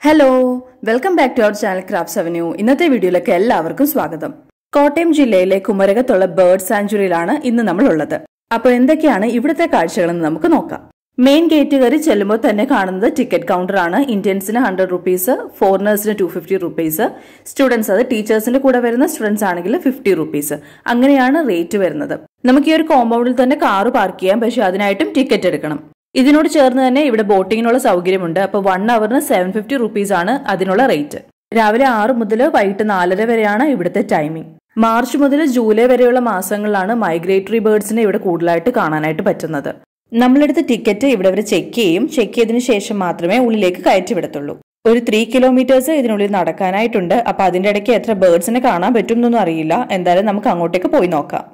hello welcome back to our channel Crafts Avenue ഇന്നത്തെ വീഡിയോയിലേക്ക് എല്ലാവർക്കും സ്വാഗതം കോട്ടയം ജില്ലയിലെ കുമരകത്തുള്ള ബേർഡ് സാഞ്ചുറിയിലാണ് ഇന്ന് നമ്മൾ ഉള്ളത് അപ്പോൾ എന്തൊക്കെയാണ് ഇവിടുത്തെ കാഴ്ചകളെന്ന് നമുക്ക് നോക്കാം മെയിൻ ഗേറ്റ് കയറി ചെല്ലുമ്പോൾ തന്നെ കാണുന്നത് ടിക്കറ്റ് കൗണ്ടർ ആണ് ഇന്ത്യൻസിന് ഹൺഡ്രഡ് റുപ്പീസ് ഫോറിനേഴ്സിന് ടു ഫിഫ്റ്റി റുപ്പീസ് സ്റ്റുഡൻസ് അത് ടീച്ചേഴ്സിന്റെ കൂടെ വരുന്ന സ്റ്റുഡൻസ് ആണെങ്കിൽ ഫിഫ്റ്റി റുപ്പീസ് അങ്ങനെയാണ് റേറ്റ് വരുന്നത് നമുക്ക് ഈ ഒരു കോമ്പൗണ്ടിൽ തന്നെ കാറ് പാർക്ക് ചെയ്യാം പക്ഷെ അതിനായിട്ടും ടിക്കറ്റ് എടുക്കണം ഇതിനോട് ചേർന്ന് തന്നെ ഇവിടെ ബോട്ടിങ്ങിനുള്ള സൗകര്യമുണ്ട് അപ്പോൾ വൺ അവറിന് സെവൻ ഫിഫ്റ്റി റുപ്പീസ് ആണ് അതിനുള്ള റേറ്റ് രാവിലെ ആറ് മുതൽ വൈകിട്ട് നാലര വരെയാണ് ഇവിടുത്തെ ടൈമിംഗ് മാർച്ച് മുതൽ ജൂലൈ വരെയുള്ള മാസങ്ങളിലാണ് മൈഗ്രേറ്ററി ബേർഡ്സിനെ ഇവിടെ കൂടുതലായിട്ട് കാണാനായിട്ട് പറ്റുന്നത് നമ്മളെടുത്ത് ടിക്കറ്റ് ഇവിടെ വരെ ചെക്ക് ചെയ്യും ചെക്ക് ചെയ്തതിനു ശേഷം മാത്രമേ ഉള്ളിലേക്ക് കയറ്റി വിടത്തുള്ളൂ ഒരു ത്രീ കിലോമീറ്റേഴ്സ് ഇതിനുള്ളിൽ നടക്കാനായിട്ടുണ്ട് അപ്പൊ അതിന്റെ ഇടയ്ക്ക് എത്ര ബേർഡ്സിനെ കാണാൻ പറ്റും എന്നൊന്നും അറിയില്ല എന്തായാലും നമുക്ക് അങ്ങോട്ടേക്ക് പോയി നോക്കാം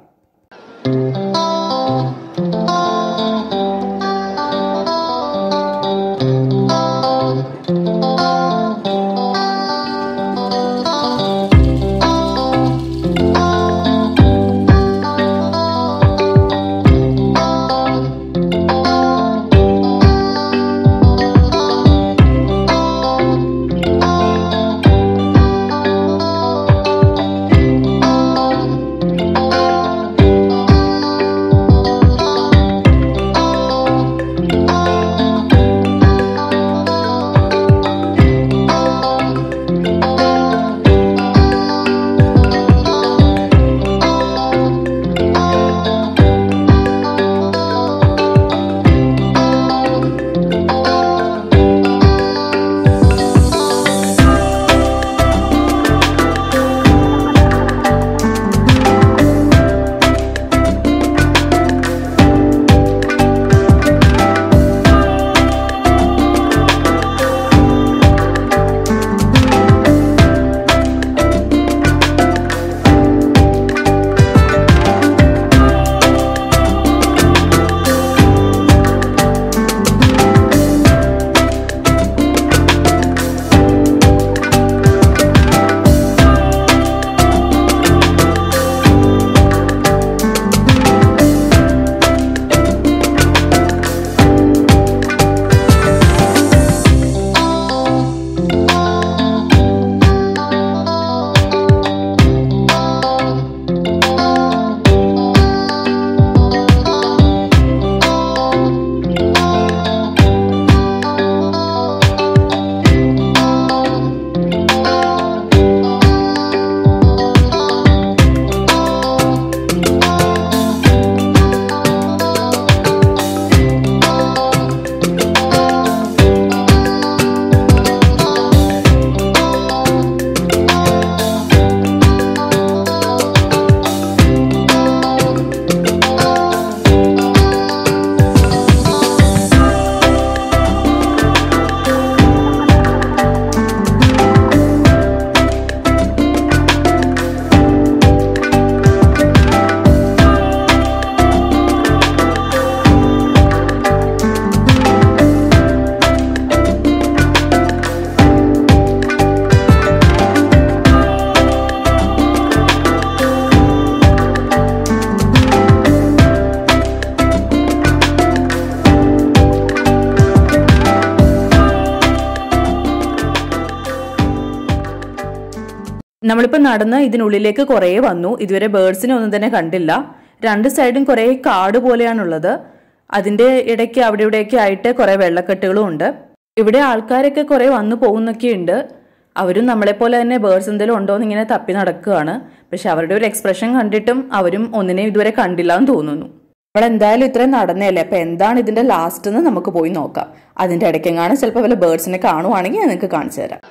നമ്മളിപ്പോ നടന്ന് ഇതിനുള്ളിലേക്ക് കുറേ വന്നു ഇതുവരെ ബേർഡ്സിനെ ഒന്നും തന്നെ കണ്ടില്ല രണ്ട് സൈഡും കുറേ കാട് പോലെയാണുള്ളത് അതിന്റെ ഇടയ്ക്ക് അവിടെ ഇവിടെയൊക്കെ ആയിട്ട് കുറേ വെള്ളക്കെട്ടുകളും ഉണ്ട് ഇവിടെ ആൾക്കാരൊക്കെ കുറേ വന്നു പോകുന്നൊക്കെ ഉണ്ട് അവരും നമ്മളെപ്പോലെ തന്നെ ബേർഡ്സ് എന്തെങ്കിലും ഉണ്ടോ എന്ന് ഇങ്ങനെ തപ്പി നടക്കുകയാണ് പക്ഷെ അവരുടെ ഒരു എക്സ്പ്രഷൻ കണ്ടിട്ടും അവരും ഒന്നിനെ ഇതുവരെ കണ്ടില്ല എന്ന് തോന്നുന്നു നമ്മൾ എന്തായാലും ഇത്രയും നടന്നതല്ലേ അപ്പൊ എന്താണ് ഇതിന്റെ ലാസ്റ്റ് എന്ന് നമുക്ക് പോയി നോക്കാം അതിന്റെ ഇടയ്ക്കെങ്ങാണ് ചിലപ്പോൾ വല്ല ബേർഡ്സിനെ കാണുവാണെങ്കിൽ ഞാൻ നിങ്ങൾക്ക് കാണിച്ചു തരാം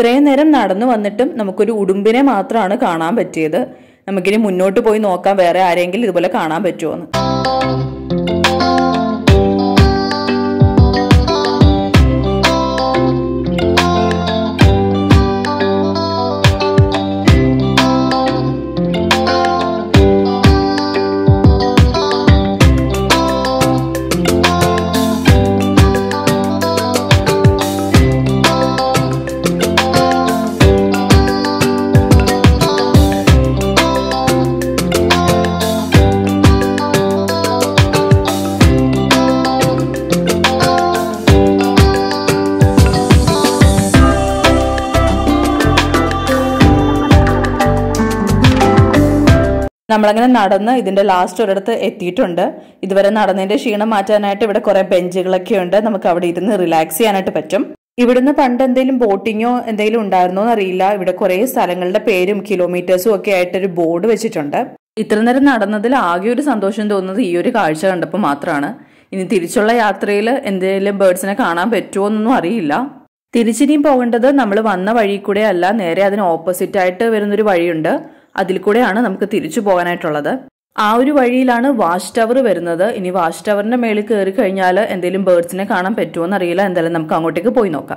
ഇത്രയും നേരം നടന്നു വന്നിട്ടും നമുക്കൊരു ഉടുമ്പിനെ മാത്രമാണ് കാണാൻ പറ്റിയത് നമുക്കിനി മുന്നോട്ട് പോയി നോക്കാം വേറെ ആരെങ്കിലും ഇതുപോലെ കാണാൻ പറ്റുമോ എന്ന് നമ്മളങ്ങനെ നടന്ന് ഇതിന്റെ ലാസ്റ്റ് ഒരിടത്ത് എത്തിയിട്ടുണ്ട് ഇതുവരെ നടന്നതിന്റെ ക്ഷീണം മാറ്റാനായിട്ട് ഇവിടെ കുറെ ബെഞ്ചുകളൊക്കെ ഉണ്ട് നമുക്ക് അവിടെ ഇരുന്ന് റിലാക്സ് ചെയ്യാനായിട്ട് പറ്റും ഇവിടുന്ന് പണ്ട് എന്തെങ്കിലും ബോട്ടിങ്ങോ എന്തെങ്കിലും ഉണ്ടായിരുന്നോ എന്നറിയില്ല ഇവിടെ കുറെ സ്ഥലങ്ങളുടെ പേരും കിലോമീറ്റേഴ്സും ഒക്കെ ആയിട്ട് ഒരു ബോർഡ് വെച്ചിട്ടുണ്ട് ഇത്ര നേരം നടന്നതിൽ ആകെ ഒരു സന്തോഷം തോന്നുന്നത് ഈ ഒരു കാഴ്ച കണ്ടപ്പോൾ മാത്രമാണ് ഇനി തിരിച്ചുള്ള യാത്രയിൽ എന്തെങ്കിലും ബേർഡ്സിനെ കാണാൻ പറ്റുമോ എന്നൊന്നും അറിയില്ല തിരിച്ചിനിയും പോകേണ്ടത് നമ്മൾ വന്ന വഴി കൂടെ അല്ല നേരെ അതിന് ഓപ്പോസിറ്റ് ആയിട്ട് വരുന്നൊരു വഴിയുണ്ട് അതിൽ കൂടെയാണ് നമുക്ക് തിരിച്ചു പോകാനായിട്ടുള്ളത് ആ ഒരു വഴിയിലാണ് വാച്ച് ടവർ വരുന്നത് ഇനി വാച്ച് ടവറിന്റെ മേളിൽ കയറി കഴിഞ്ഞാൽ എന്തെങ്കിലും ബേർഡ്സിനെ കാണാൻ പറ്റുമോ എന്നറിയില്ല എന്തായാലും നമുക്ക് അങ്ങോട്ടേക്ക് പോയി നോക്കാം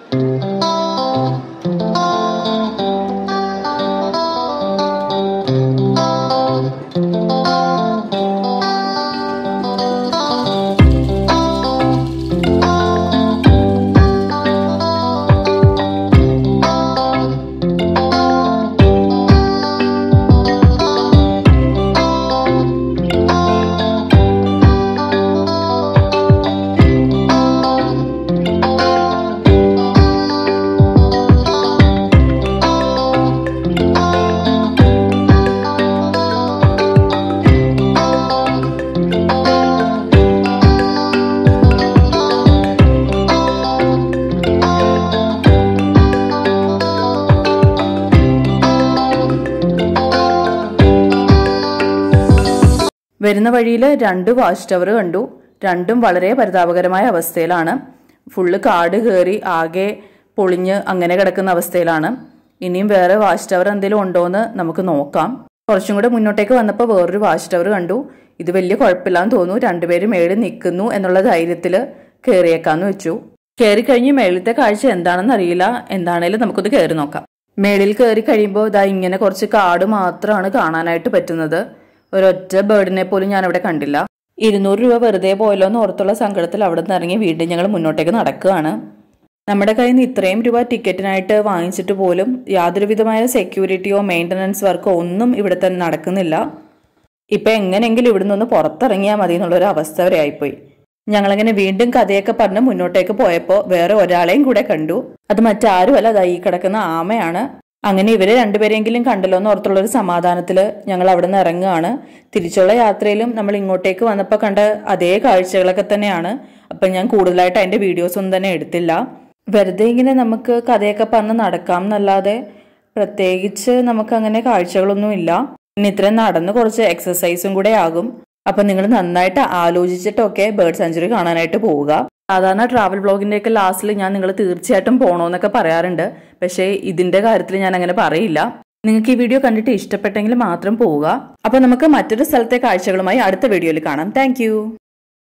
വരുന്ന വഴിയിൽ രണ്ട് വാച്ച് ടവർ കണ്ടു രണ്ടും വളരെ പരിതാപകരമായ അവസ്ഥയിലാണ് ഫുള്ള് കാട് കയറി ആകെ പൊളിഞ്ഞ് അങ്ങനെ കിടക്കുന്ന അവസ്ഥയിലാണ് ഇനിയും വേറെ വാച്ച് ടവർ എന്തെങ്കിലും ഉണ്ടോ എന്ന് നമുക്ക് നോക്കാം കുറച്ചും കൂടെ മുന്നോട്ടേക്ക് വന്നപ്പോൾ വേറൊരു വാച്ച് ടവർ കണ്ടു ഇത് വലിയ കുഴപ്പമില്ലാന്ന് തോന്നുന്നു രണ്ടുപേരും മേളിൽ നിൽക്കുന്നു എന്നുള്ള ധൈര്യത്തിൽ കയറിയേക്കാന്ന് വെച്ചു കയറി കഴിഞ്ഞ് മേളിലത്തെ കാഴ്ച എന്താണെന്ന് അറിയില്ല എന്താണേലും നമുക്കൊന്ന് കയറി നോക്കാം മേളിൽ കയറി കഴിയുമ്പോൾ ഇതാ ഇങ്ങനെ കുറച്ച് കാട് മാത്രമാണ് കാണാനായിട്ട് പറ്റുന്നത് ഒരൊറ്റ ബേർഡിനെ പോലും ഞാൻ അവിടെ കണ്ടില്ല ഇരുന്നൂറ് രൂപ വെറുതെ പോയല്ലോ എന്ന് ഓർത്തുള്ള സങ്കടത്തിൽ അവിടെ നിന്ന് ഇറങ്ങി വീണ്ടും ഞങ്ങൾ മുന്നോട്ടേക്ക് നടക്കുകയാണ് നമ്മുടെ കയ്യിൽ നിന്ന് ഇത്രയും രൂപ ടിക്കറ്റിനായിട്ട് വാങ്ങിച്ചിട്ട് പോലും യാതൊരു വിധമായ സെക്യൂരിറ്റിയോ മെയിൻ്റനൻസ് വർക്കോ ഒന്നും ഇവിടെ തന്നെ നടക്കുന്നില്ല ഇപ്പൊ എങ്ങനെയെങ്കിലും ഇവിടുന്ന് ഒന്ന് പുറത്തിറങ്ങിയാൽ മതി എന്നുള്ളൊരു അവസ്ഥ വരെ ആയിപ്പോയി ഞങ്ങളങ്ങനെ വീണ്ടും കഥയൊക്കെ പറഞ്ഞ് മുന്നോട്ടേക്ക് പോയപ്പോൾ വേറെ ഒരാളെയും കൂടെ കണ്ടു അത് മറ്റാരുമല്ല അതാ ഈ കിടക്കുന്ന ആമയാണ് അങ്ങനെ ഇവരെ രണ്ടുപേരെങ്കിലും കണ്ടല്ലോ എന്ന് ഓർത്തുള്ള ഒരു സമാധാനത്തിൽ ഞങ്ങൾ അവിടെ നിന്ന് ഇറങ്ങുകയാണ് തിരിച്ചുള്ള യാത്രയിലും നമ്മൾ ഇങ്ങോട്ടേക്ക് വന്നപ്പോൾ കണ്ട അതേ കാഴ്ചകളൊക്കെ തന്നെയാണ് അപ്പം ഞാൻ കൂടുതലായിട്ട് അതിൻ്റെ വീഡിയോസ് ഒന്നും തന്നെ എടുത്തില്ല വെറുതെ ഇങ്ങനെ നമുക്ക് കഥയൊക്കെ പറഞ്ഞ് നടക്കാം എന്നല്ലാതെ പ്രത്യേകിച്ച് നമുക്ക് അങ്ങനെ കാഴ്ചകളൊന്നും ഇല്ല ഇനി ഇത്രയും നടന്ന് കുറച്ച് എക്സസൈസും കൂടെ ആകും അപ്പൊ നിങ്ങൾ നന്നായിട്ട് ആലോചിച്ചിട്ടൊക്കെ ബേർഡ് സെഞ്ചുറി കാണാനായിട്ട് പോവുക സാധാരണ ട്രാവൽ ബ്ലോഗിന്റെ ഒക്കെ ലാസ്റ്റിൽ ഞാൻ നിങ്ങൾ തീർച്ചയായിട്ടും പോകണമെന്നൊക്കെ പറയാറുണ്ട് പക്ഷേ ഇതിന്റെ കാര്യത്തിൽ ഞാൻ അങ്ങനെ പറയില്ല നിങ്ങൾക്ക് ഈ വീഡിയോ കണ്ടിട്ട് ഇഷ്ടപ്പെട്ടെങ്കിൽ മാത്രം പോവുക അപ്പൊ നമുക്ക് മറ്റൊരു സ്ഥലത്തെ കാഴ്ചകളുമായി അടുത്ത വീഡിയോയിൽ കാണാം താങ്ക്